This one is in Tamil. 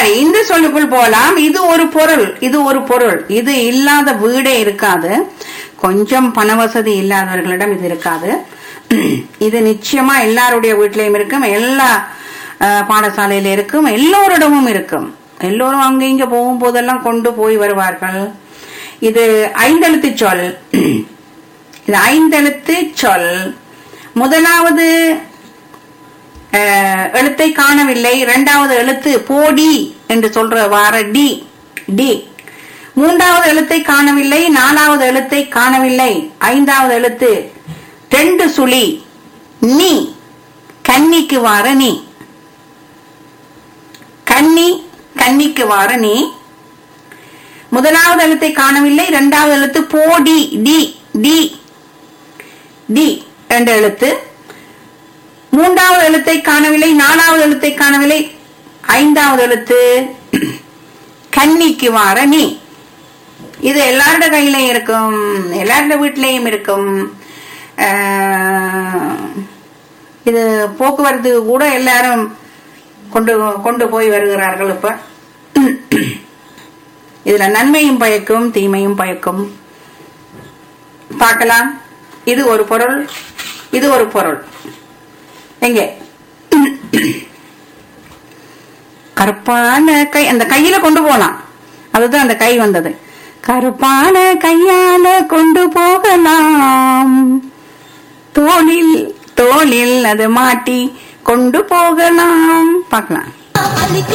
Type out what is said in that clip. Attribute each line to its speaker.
Speaker 1: சரி இந்த சொல்லுக்குள் போலாம் இது ஒரு பொருள் இது ஒரு பொருள் இது இல்லாத வீடே இருக்காது கொஞ்சம் பண வசதி இல்லாதவர்களிடம் இது இருக்காது இது நிச்சயமா எல்லாருடைய வீட்லயும் இருக்கும் எல்லா அஹ், பாடசாலையில இருக்கும் எல்லோரிடமும் இருக்கும் எல்லோரும் அங்க இங்க போகும் போதெல்லாம் கொண்டு போய் வருவார்கள் இது ஐந்தெழுத்து சொல் இது ஐந்தெழுத்து சொல் முதலாவது அஹ், எழுத்தை காணவில்லை இரண்டாவது எழுத்து போடி என்று சொல்ற வார டி டி மூன்றாவது எழுத்தை காணவில்லை நாலாவது எழுத்தை காணவில்லை ஐந்தாவது எழுத்து ரெண்டு சுழி நீ கன்னிக்கு வார நீ கன்னி கன்னிக்கு வார நீ முதலாவது எழுத்தை காணவில்லை இரண்டாவது எழுத்து போடி டி டி டி என்ற எழுத்து மூன்றாவது எழுத்தை காணவில்லை நாலாவது எழுத்தை காணவில்லை ஐந்தாவது எழுத்து கன்னிக்கு வார நீ இது எல்லாரோட கையிலையும் இருக்கும் எல்லாரோட வீட்டிலையும் இருக்கும் ஆஹ், இது போக்குவரத்து கூட எல்லாரும் கொண்டு கொண்டு போய் வருகிறார்கள் இப்ப இதுல நன்மையும் பயக்கும் தீமையும் பயக்கும் பார்க்கலாம் இது ஒரு பொருள் இது ஒரு பொருள் எங்கே கருப்பான கை அந்த கையில கொண்டு போலாம் அதுதான் அந்த கை வந்தது கருப்பான கையால கொண்டு போகலாம் தோளில் தோளில் அது மாட்டி கொண்டு போகலாம் பார்க்கலாம்